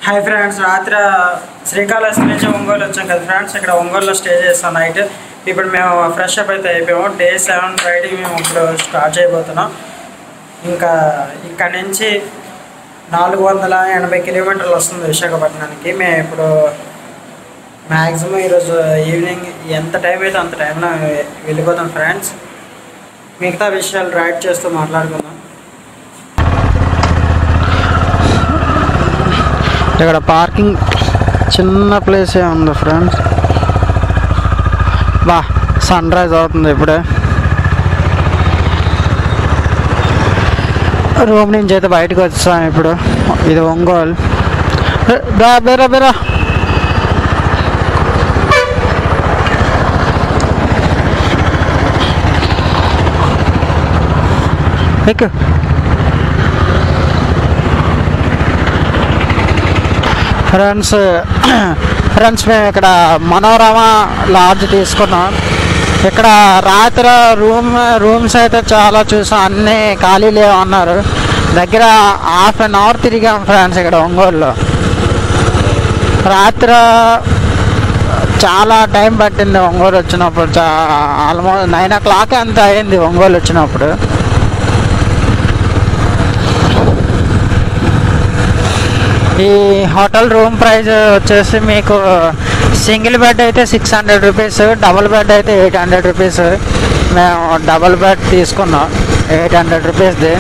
hi friends రాత్రి శ్రీకాళహస్తి నుంచి ఒంగోలు వచ్చాం కదా ఫ్రెండ్స్ ఇక్కడ ఒంగోలులో స్టే చేస్తాం నైట్ ఇప్పుడు మేము ఫ్రెష్ అప్ అయితే అయిపోయాము డే సెవెన్ రైడింగ్ మేము ఇప్పుడు స్టార్ట్ చేయబోతున్నాం ఇంకా ఇక్కడ నుంచి నాలుగు వందల ఎనభై కిలోమీటర్లు వస్తుంది విశాఖపట్నానికి మేము ఇప్పుడు మ్యాక్సిమం ఈరోజు ఈవినింగ్ ఎంత టైం అయితే అంత టైంలో వెళ్ళిపోతాం ఫ్రెండ్స్ మిగతా విషయాలు రైడ్ చేస్తూ మాట్లాడుకుందాం ఇక్కడ పార్కింగ్ చిన్న ప్లేసే ఉంది ఫ్రెండ్స్ బా సన్ రైజ్ అవుతుంది ఇప్పుడే రూమ్ నుంచి అయితే బయటకు వచ్చాం ఇప్పుడు ఇది ఒంగోలు ఏ, దా బేరా బేరా ఎక్కు ఫ్రెండ్స్ ఫ్రెండ్స్ మేము ఇక్కడ మనోరమ లాడ్జ్ తీసుకున్నాం ఇక్కడ రాత్రి రూమ్ రూమ్స్ అయితే చాలా చూసాం అన్నీ ఖాళీ లేవు అన్నారు దగ్గర హాఫ్ అన్ అవర్ తిరిగాం ఫ్రెండ్స్ ఇక్కడ ఒంగోలులో రాత్రి చాలా టైం పట్టింది ఒంగోలు వచ్చినప్పుడు చా ఆల్మోస్ట్ నైన్ ఓ క్లాక్ అంత అయింది ఒంగోలు వచ్చినప్పుడు ఈ హోటల్ రూమ్ ప్రైస్ వచ్చేసి మీకు సింగిల్ బెడ్ అయితే six hundred rupees double bed అయితే ఎయిట్ హండ్రెడ్ రూపీస్ మేము డబుల్ బెడ్ తీసుకున్నాం ఎయిట్ హండ్రెడ్ రూపీస్ది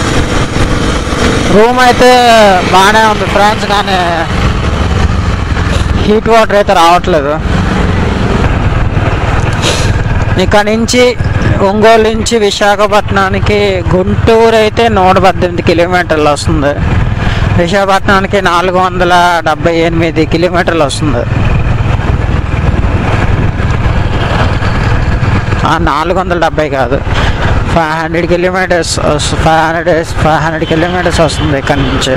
రూమ్ అయితే బాగానే ఉంది ఫ్రెండ్స్ కానీ హీట్ వాటర్ అయితే రావట్లేదు ఇక్కడ నుంచి ఒంగోలు నుంచి విశాఖపట్నానికి గుంటూరు అయితే నూట పద్దెనిమిది కిలోమీటర్లు వస్తుంది విశాఖపట్నానికి నాలుగు వందల డెబ్బై ఎనిమిది కిలోమీటర్లు వస్తుంది ఆ, నాలుగు వందల డెబ్బై కాదు five hundred kilometres five hundred five hundred kilometres వస్తుంది ఇక్కడ నుంచి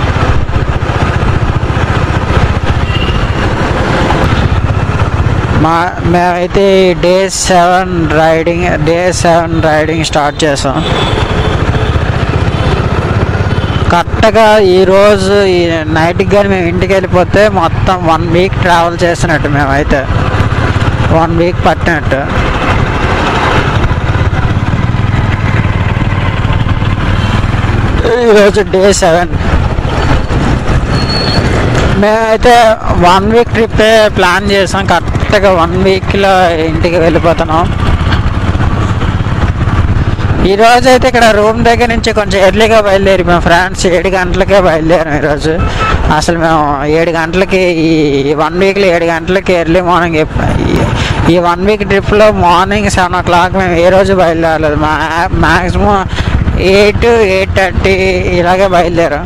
మా మేమైతే day seven riding day seven riding start చేసాం కరెక్ట్గా ఈరోజు ఈ నైట్కి కానీ మేము ఇంటికి వెళ్ళిపోతే మొత్తం వన్ వీక్ ట్రావెల్ చేసినట్టు మేమైతే వన్ వీక్ పట్టినట్టు ఈరోజు డే సెవెన్ మేమైతే వన్ వీక్ ట్రిప్పే ప్లాన్ చేసాం కరెక్ట్గా వన్ వీక్లో ఇంటికి వెళ్ళిపోతున్నాం ఈరోజు అయితే ఇక్కడ రూమ్ దగ్గర నుంచి కొంచెం ఎర్లీగా బయలుదేరి మేము ఫ్రెండ్స్ ఏడు గంటలకే బయలుదేరాం ఈరోజు అసలు మేము ఏడు గంటలకి ఈ వన్ వీక్లో ఏడు గంటలకి ఎర్లీ మార్నింగ్ ఈ వన్ వీక్ ట్రిప్లో మార్నింగ్ సెవెన్ ఓ క్లాక్ మేము ఏ రోజు బయలుదేరలేదు మా మ్యాక్సిమం ఎయిట్ ఎయిట్ థర్టీ ఇలాగే బయలుదేరాం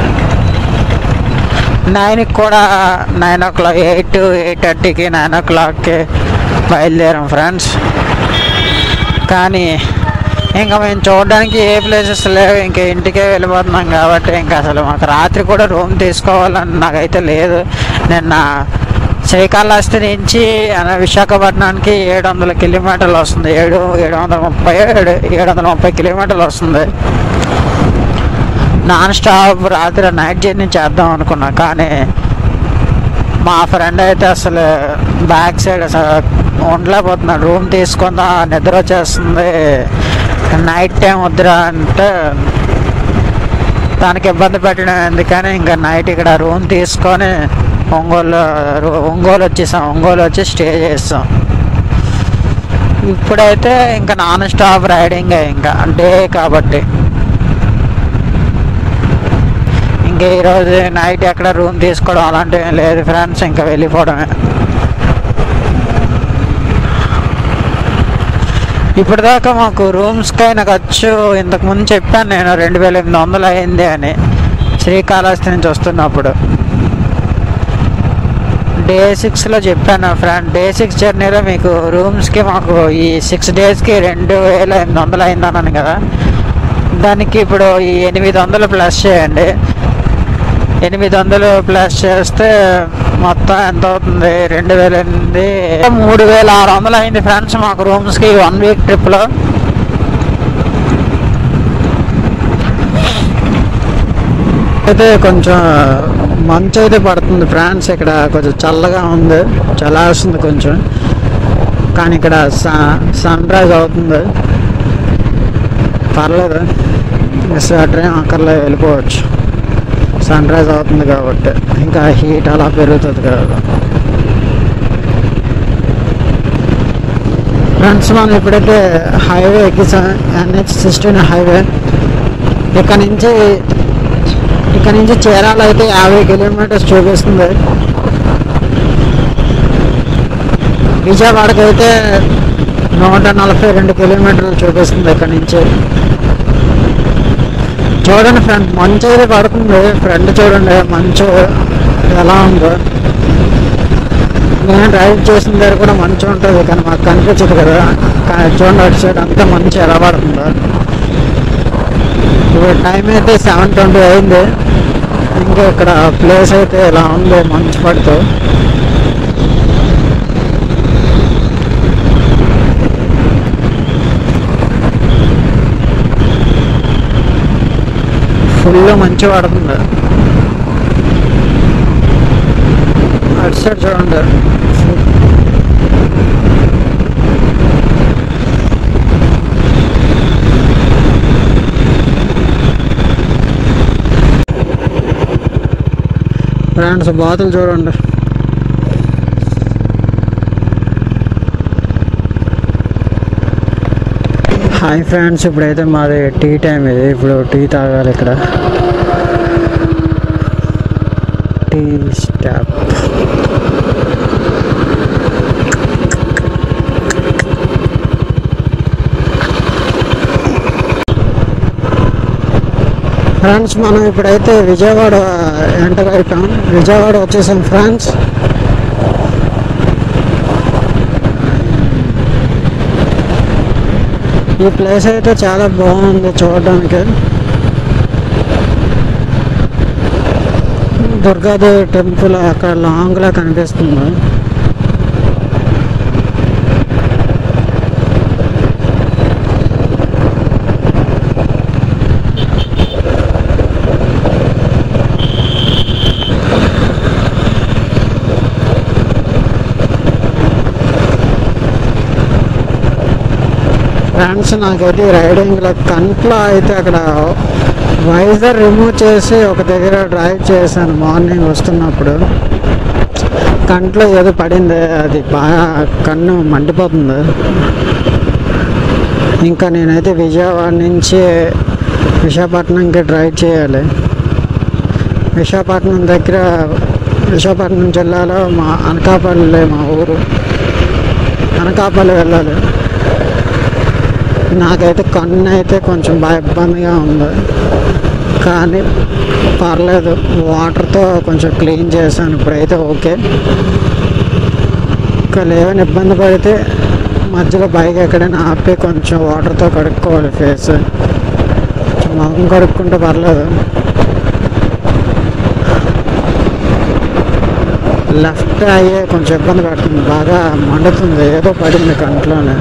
నైన్కి కూడా nine o'clock eight eight థర్టీకి నైన్ ఓ క్లాక్కి బయలుదేరాం ఫ్రెండ్స్ కానీ ఇంకా మేము చూడడానికి ఏ ప్లేసెస్ లేవు ఇంకా ఇంటికే వెళ్ళిపోతున్నాం కాబట్టి ఇంకా అసలు మాకు రాత్రి కూడా రూమ్ తీసుకోవాలని నాకైతే లేదు నిన్న శ్రీకాళహస్తి నుంచి అన- విశాఖపట్నానికి ఏడు వందల కిలోమీటర్లు వస్తుంది ఏడు ఏడు వందల ముప్పై ఏడు ఏడు వందల ముప్పై కిలోమీటర్లు వస్తుంది నాన్ స్టాప్ రాత్రి నైట్ జర్నీ చేద్దాం అనుకున్నా కానీ మా ఫ్రెండ్ అయితే అసలు బ్యాక్ సైడ్ అసలు ఉండలేకపోతున్నాడు రూమ్ తీసుకుందాం నిద్ర వచ్చేస్తుంది నైట్ టైం వద్దురా అంటే తనకి ఇబ్బంది పెట్టడం ఎందుకని ఇంకా నైట్ ఇక్కడ రూమ్ తీసుకొని ఒంగోలు రూ- ఒంగోలు వచ్చేసాం ఒంగోలు వచ్చి స్టే చేస్తాం ఇప్పుడైతే ఇంకా నాన్ స్టాప్ రైడింగ్ ఇంకా డే కాబట్టి ఇంకా ఈరోజు నైట్ ఎక్కడ రూమ్ తీసుకోవడం అలాంటివి ఏం లేదు ఫ్రెండ్స్ ఇంకా వెళ్ళిపోవడమే ఇప్పటిదాకా మాకు రూమ్స్కి అయిన ఖర్చు ఇంతకుముందు చెప్పాను నేను రెండు వేల ఎనిమిది వందలు అయింది అని శ్రీకాళహస్తి నుంచి వస్తున్నప్పుడు డే సిక్స్లో చెప్పాను ఫ్రెండ్ డే సిక్స్ జర్నీలో మీకు రూమ్స్కి మాకు ఈ సిక్స్ డేస్కి రెండు వేల ఎనిమిది వందలు అయిందన్నాను కదా దానికి ఇప్పుడు ఈ ఎనిమిది వందలు ప్లస్ చేయండి ఎనిమిది వందలు ప్లస్ చేస్తే మొత్తం ఎంత అవుతుంది రెండు వేల ఎనిమిది మూడు వేల ఆరు వందలు అయింది ఫ్రెండ్స్ మాకు రూమ్స్కి వన్ వీక్ ట్రిప్లో అయితే కొంచెం మంచు అయితే పడుతుంది ఫ్రాన్స్ ఇక్కడ కొంచెం చల్లగా ఉంది చల్లారుస్తుంది కొంచెం కానీ ఇక్కడ సన్ రైజ్ అవుతుంది పర్లేదు స్వెటర్ ఏం అక్కర్లేదు వెళ్ళిపోవచ్చు సన్ రైజ్ అవుతుంది కాబట్టి ఇంకా హీట్ అలా పెరుగుతుంది కదా ఫ్రెండ్స్ మనం ఇప్పుడైతే హైవే ఎక్కిసాం ఎన్హెచ్ సిక్స్టీన్ హైవే ఇక్కడ నుంచి ఇక్కడ నుంచి చీరాల అయితే యాభై కిలోమీటర్స్ చూపిస్తుంది విజయవాడకి అయితే నూట నలభై రెండు కిలోమీటర్లు చూపిస్తుంది ఇక్కడ నుంచి చూడండి ఫ్రెండ్ మంచు అయితే పడుతుంది ఫ్రెండ్ చూడండి మంచు ఎలా ఉందో నేను డ్రైవ్ చేసిన దగ్గర కూడా మంచు ఉంటుంది కానీ మాకు కనిపించదు కదా కానీ చూడండి అటు సైడ్ అంతా మంచు ఎలా పడుతుందో ఇప్పుడు టైం అయితే సెవెన్ ట్వంటీ అయింది ఇంకా ఇక్కడ ప్లేస్ అయితే ఎలా ఉందో మంచు పడుతూ ఫుల్ మంచి పడుతుంది అటు సైడ్ చూడండి ఫ్రెండ్స్ బాతులు చూడండి హాయ్ ఫ్రెండ్స్ ఇప్పుడైతే మాది టీ టైం ఇది ఇప్పుడు టీ తాగాలి ఇక్కడ టీ స్టాప్ ఫ్రెండ్స్ మనం ఇప్పుడైతే విజయవాడ ఎంటర్ అయిపోయాం విజయవాడ వచ్చేసాం ఫ్రెండ్స్ ఈ ప్లేస్ అయితే చాలా బాగుంది చూడడానికి దుర్గాదేవి టెంపుల్ అక్కడ లాంగ్లో కనిపిస్తుంది ఫ్రెండ్స్ నాకైతే రైడింగ్లో కంట్లో అయితే అక్కడ వైజర్ రిమూవ్ చేసి ఒక దగ్గర డ్రైవ్ చేశాను మార్నింగ్ వస్తున్నప్పుడు కంట్లో ఏదో పడింది అది బాగా కన్ను మండిపోతుంది ఇంకా నేనైతే విజయవాడ నుంచి విశాఖపట్నంకి డ్రైవ్ చేయాలి విశాఖపట్నం దగ్గర విశాఖపట్నం జిల్లాలో మా అనకాపల్లి మా ఊరు అనకాపల్లి వెళ్ళాలి నాకైతే కన్ను అయితే కొంచెం బాగా ఇబ్బందిగా ఉంది కానీ పర్లేదు వాటర్తో కొంచెం క్లీన్ చేశాను ఇప్పుడైతే ఓకే ఇంకా ఏమైనా ఇబ్బంది పడితే మధ్యలో బైక్ ఎక్కడైనా ఆపి కొంచెం వాటర్తో కడుక్కోవాలి ఫేస్ మొహం కడుక్కుంటే పర్లేదు లెఫ్ట్ అయ్యే కొంచెం ఇబ్బంది పడుతుంది బాగా మండుతుంది ఏదో పడింది కంట్లోనే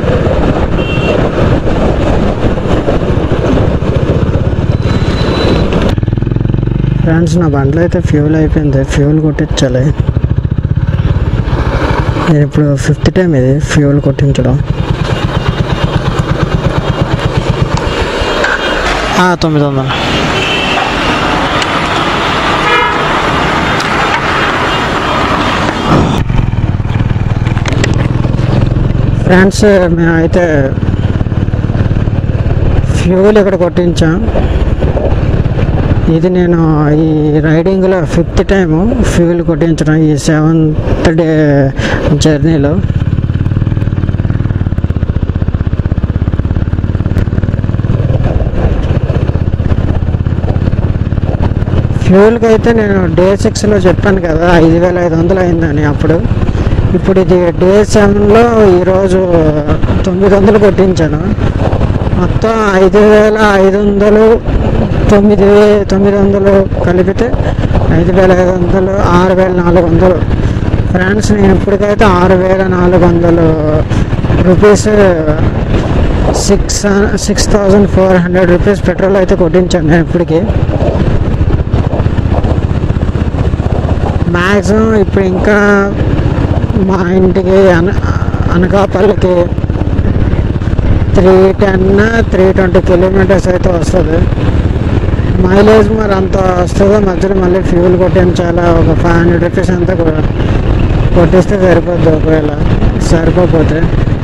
ఫ్రెండ్స్ నా బండ్లో అయితే ఫ్యూల్ అయిపోయింది ఫ్యూల్ కొట్టించాలి నేను ఇప్పుడు ఫిఫ్త్ టైం ఇది ఫ్యూల్ కొట్టించడం ఆ, తొమ్మిది వందలు ఫ్రెండ్స్ మేమైతే ఫ్యూల్ ఇక్కడ కొట్టించాం ఇది నేను ఈ రైడింగ్లో ఫిఫ్త్ టైము ఫ్యూల్ కొట్టించడం ఈ సెవెంత్ డే జర్నీలో ఫ్యూల్కి అయితే నేను డే సిక్స్లో చెప్పాను కదా ఐదు వేల ఐదు వందలు అయిందని అప్పుడు ఇప్పుడు ఇది డే సెవెన్లో ఈరోజు తొమ్మిది వందలు కొట్టించాను మొత్తం ఐదు వేల ఐదు వందలు తొమ్మిది వే తొమ్మిది వందలు కలిపితే ఐదు వేల ఐదు వందలు ఆరు వేల నాలుగు వందలు ఫ్రెండ్స్ నేను ఇప్పటికైతే ఆరు వేల నాలుగు వందలు rupees six six thousand four hundred rupees petrol అయితే కొట్టించాను నేను ఇప్పటికి మ్యాక్సిమం ఇప్పుడు ఇంకా మా ఇంటికి అన అనకాపల్లికి three ten three twenty kilometres అయితే వస్తుంది మైలేజ్ మరి అంత వస్తుందో మధ్యలో మళ్ళీ ఫ్యూల్ కొట్టించాలా ఒక ఫైవ్ హండ్రెడ్ రూపీస్ అంతా కూడా కొట్టిస్తే సరిపోద్ది ఒకవేళ సరిపోతే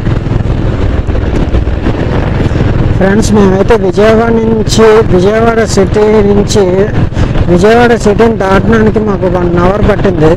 ఫ్రెండ్స్ మేమైతే విజయవాడ నుంచి విజయవాడ సిటీ నుంచి విజయవాడ సిటీని దాటడానికి మాకు వన్ అవర్ పట్టింది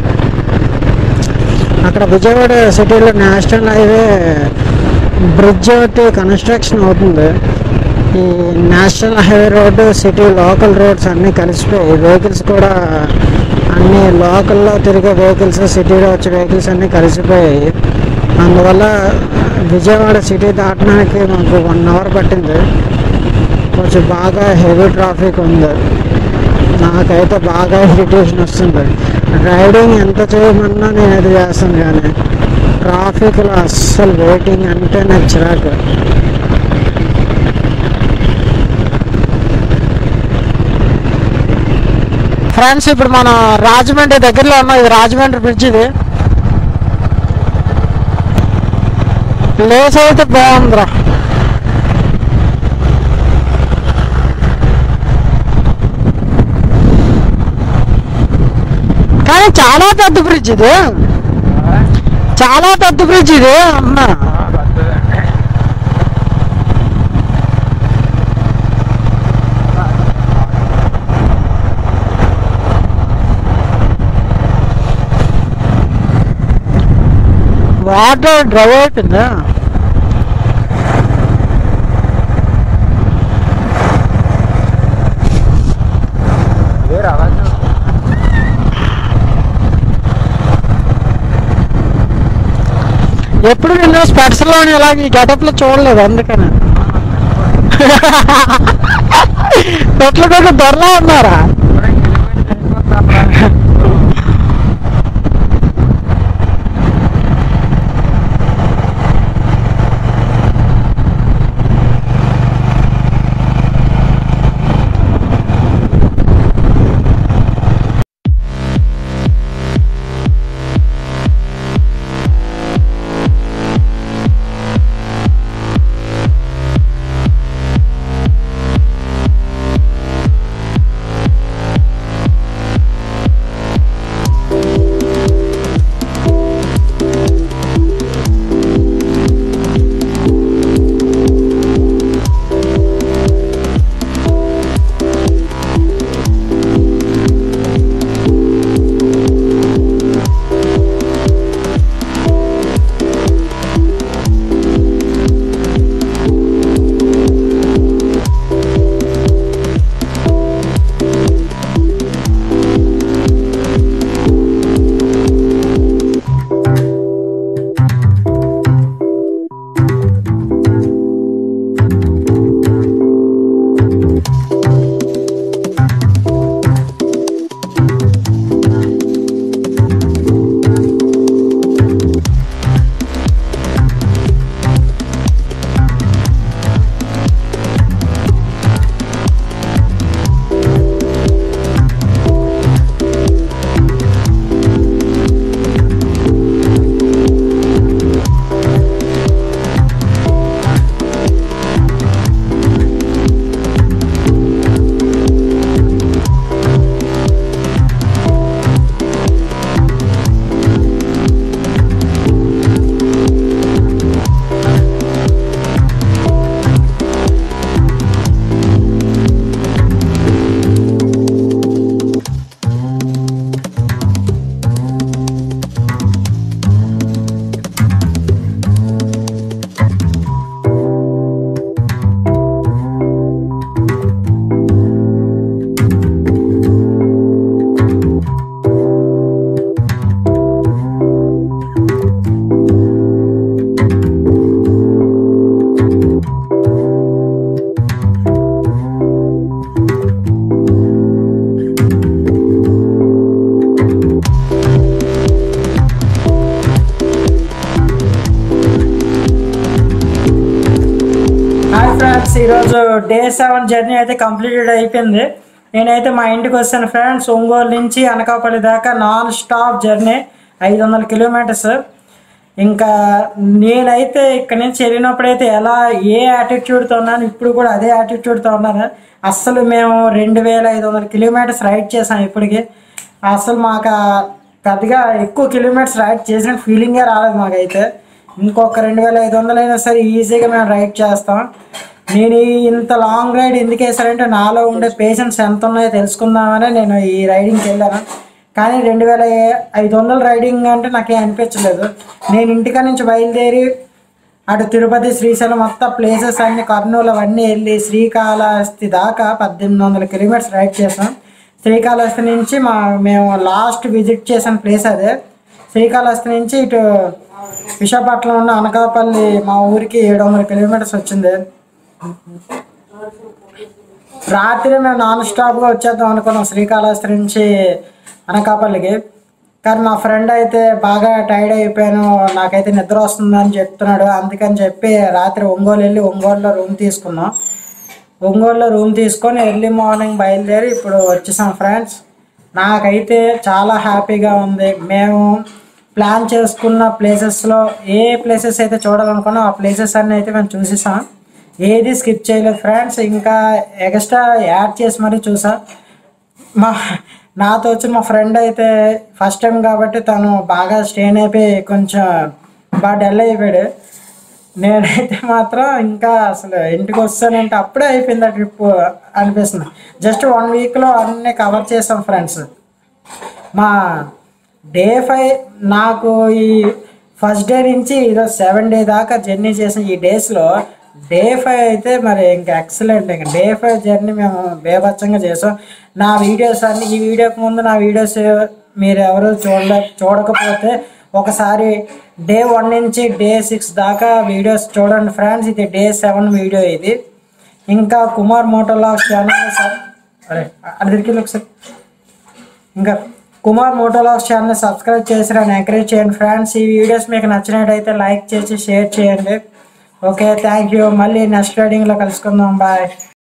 అక్కడ విజయవాడ సిటీలో నేషనల్ హైవే బ్రిడ్జ్ ఒకటి కన్స్ట్రక్షన్ అవుతుంది ఈ national highway road city local roads అన్నీ కలిసిపోయి వెహికల్స్ కూడా అన్ని లోకల్లో తిరిగే వెహికల్స్ సిటీలో వచ్చే వెహికల్స్ అన్నీ కలిసిపోయాయి అందువల్ల విజయవాడ సిటీ దాటడానికి మాకు వన్ అవర్ పట్టింది కొంచెం బాగా హెవీ ట్రాఫిక్ ఉంది నాకైతే బాగా ఇరిటేషన్ వస్తుంది రైడింగ్ ఎంత చేయమన్నా నేను అది చేస్తాను కానీ ట్రాఫిక్లో అస్సలు వెయిటింగ్ అంటే నాకు చిరాకు ఫ్రెండ్స్ ఇప్పుడు మనం రాజమండ్రి దగ్గరలో ఉన్నాం ఇది రాజమండ్రి బ్రిడ్జ్ ఇది ప్లేస్ అయితే బాగుందిరా కానీ చాలా పెద్ద బ్రిడ్జ్ ఇది చాలా పెద్ద బ్రిడ్జ్ ఇది అన్న వాటర్ డ్రై అయిపోయిందా ఎప్పుడు నేను స్పెట్స్లో ఇలాగ ఈ గెటప్లో చూడలేదు అందుకని పెట్ల కొంచెం దొరలా ఉన్నారా హాయ్ ఫ్రెండ్స్ ఈరోజు డే సెవెన్ జర్నీ అయితే కంప్లీటెడ్ అయిపోయింది నేనైతే మా ఇంటికి వస్తాను ఫ్రెండ్స్ ఒంగోలు నుంచి అనకాపల్లి దాకా నాన్ స్టాప్ జర్నీ ఐదు వందల కిలోమీటర్స్ ఇంకా నేనైతే ఇక్కడ నుంచి వెళ్ళినప్పుడైతే ఎలా ఏ యాటిట్యూడ్తో ఉన్నాను ఇప్పుడు కూడా అదే యాటిట్యూడ్తో ఉన్నాను అస్సలు మేము రెండు వేల ఐదు వందల కిలోమీటర్స్ రైడ్ చేసాం ఇప్పటికి అసలు మాకు ఆ పెద్దగా ఎక్కువ కిలోమీటర్స్ రైడ్ చేసిన ఫీలింగే రాలేదు మాకైతే ఇంకొక రెండు వేల ఐదు వందలైనా సరే ఈజీగా మేము రైడ్ చేస్తాం నేను ఈ ఇంత లాంగ్ రైడ్ ఎందుకు వేసానంటే నాలో ఉండే పేషెన్స్ ఎంత ఉన్నాయో తెలుసుకుందామని నేను ఈ రైడింగ్కి వెళ్ళాను కానీ రెండు వేల ఐదు వందల రైడింగ్ అంటే నాకేం అనిపించలేదు నేను ఇంటికా నుంచి బయలుదేరి అటు తిరుపతి శ్రీశైలం మొత్తం ప్లేసెస్ అన్ని కర్నూలు అవన్నీ వెళ్ళి శ్రీకాళహస్తి దాకా పద్దెనిమిది వందల కిలోమీటర్స్ రైడ్ చేసాం శ్రీకాళహస్తి నుంచి మా మేము లాస్ట్ విజిట్ చేసిన ప్లేస్ అదే శ్రీకాళహస్తి నుంచి ఇటు విశాఖపట్నం ఉన్న అనకాపల్లి మా ఊరికి ఏడు వందల కిలోమీటర్స్ వచ్చింది రాత్రి మేము నాన్ స్టాప్గా వచ్చేద్దాం అనుకున్నాం శ్రీకాళహస్తి నుంచి అనకాపల్లికి కానీ మా ఫ్రెండ్ అయితే బాగా టైర్డ్ అయిపోయాను నాకైతే నిద్ర వస్తుందని చెప్తున్నాడు అందుకని చెప్పి రాత్రి ఒంగోలు వెళ్ళి ఒంగోలులో రూమ్ తీసుకున్నాం ఒంగోలులో రూమ్ తీసుకొని ఎర్లీ మార్నింగ్ బయలుదేరి ఇప్పుడు వచ్చేసాం ఫ్రెండ్స్ నాకైతే చాలా హ్యాపీగా ఉంది మేము ప్లాన్ చేసుకున్న ప్లేసెస్లో ఏ ప్లేసెస్ అయితే చూడాలనుకున్నాం ఆ ప్లేసెస్ అన్నీ అయితే మేము చూసేసాం ఏది స్కిప్ చేయలేదు ఫ్రెండ్స్ ఇంకా ఎక్స్ట్రా యాడ్ చేసి మరీ చూసా మా నాతో వచ్చిన మా ఫ్రెండ్ అయితే ఫస్ట్ టైం కాబట్టి తను బాగా స్ట్రెయిన్ అయిపోయి కొంచెం బాగా డల్ అయిపోయాడు నేనైతే మాత్రం ఇంకా అసలు ఇంటికి వస్తానంటే అప్పుడే అయిపోయింది ఆ ట్రిప్ అనిపిస్తుంది జస్ట్ వన్ వీక్లో అన్నీ కవర్ చేసాం ఫ్రెండ్స్ మా డే ఫైవ్ నాకు ఈ ఫస్ట్ డే నుంచి ఈరోజు సెవెన్ డే దాకా జర్నీ చేసిన ఈ డేస్లో డే ఫైవ్ అయితే మరి ఇంకా ఎక్సలెంట్ ఇంకా డే ఫైవ్ జర్నీ మేము బేభత్సంగా చేసాం నా వీడియోస్ అన్ని ఈ వీడియోకి ముందు నా వీడియోస్ మీరు ఎవరు చూడలే చూడకపోతే ఒకసారి డే వన్ నుంచి డే సిక్స్ దాకా వీడియోస్ చూడండి ఫ్రెండ్స్ ఇది డే సెవెన్ వీడియో ఇది ఇంకా కుమార్ మోటోలాగ్ ఛానల్ అరే అడిగిరికి ఒకసారి ఇంకా కుమార్ మోటోలాగ్స్ ఛానల్ సబ్స్క్రైబ్ చేసి నన్ను ఎంకరేజ్ చేయండి ఫ్రెండ్స్ ఈ వీడియోస్ మీకు నచ్చినట్టయితే లైక్ చేసి షేర్ చేయండి ఓకే థ్యాంక్ యూ మళ్ళీ నెక్స్ట్ రైడింగ్లో కలుసుకుందాం బాయ్